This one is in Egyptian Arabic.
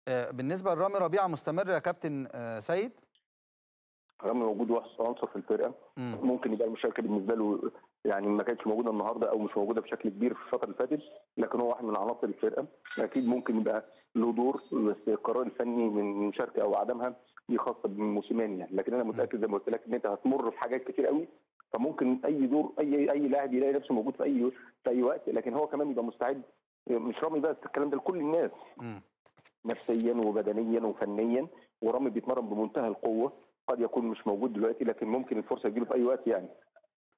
آه، بالنسبه لرامي ربيعه مستمر يا كابتن آه، سيد رغم وجود واحد عنصر في الفرقه مم. ممكن يبقى المشاركه بالنسبه له يعني ما كانتش موجوده النهارده او مش موجوده بشكل كبير في الفتره اللي فاتت لكن هو واحد من عناصر الفرقه اكيد ممكن يبقى له دور بس القرار الفني من المشاركه او عدمها دي خاصه بموسيماني يعني لكن انا متاكد زي ما قلت لك ان انت هتمر في حاجات كتير قوي فممكن اي دور اي اي لاعب يلاقي نفسه موجود في اي في اي وقت لكن هو كمان يبقى مستعد مش رامي بس الكلام ده لكل الناس مم. نفسيا وبدنيا وفنيا ورامي بيتمرن بمنتهى القوه قد يكون مش موجود دلوقتي لكن ممكن الفرصه تجيله في اي وقت يعني